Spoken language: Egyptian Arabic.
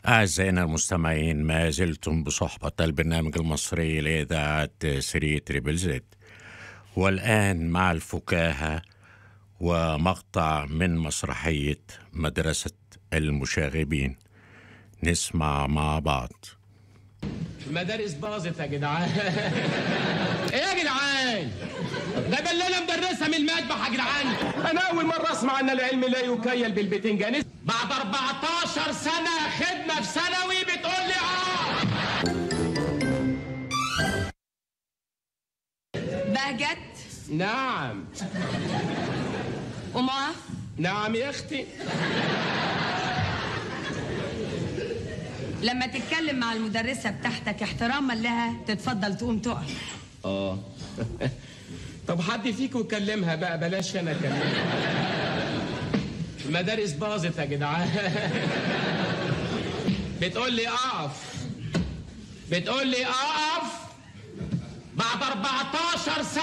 أعزائنا المستمعين ما زلتم بصحبة البرنامج المصري لإذاعة سري تريبل زد والآن مع الفكاهة ومقطع من مسرحية مدرسة المشاغبين نسمع مع بعض المدارس باظت يا جدعان ايه يا جدعان ده بلانه مدرسه من المذبح يا جدعان انا اول مره اسمع ان العلم لا يكيل بالبتنجان بعد 14 سنه خدمه في ثانوي بتقول لي اه بهجت نعم ومعاف نعم يا اختي لما تتكلم مع المدرسة بتاعتك احتراما لها تتفضل تقوم تقف اه طب حد فيكم يكلمها بقى بلاش انا اكلمها المدارس باظت يا جدعان بتقول لي اقف بتقول لي اقف بعد 14 سنه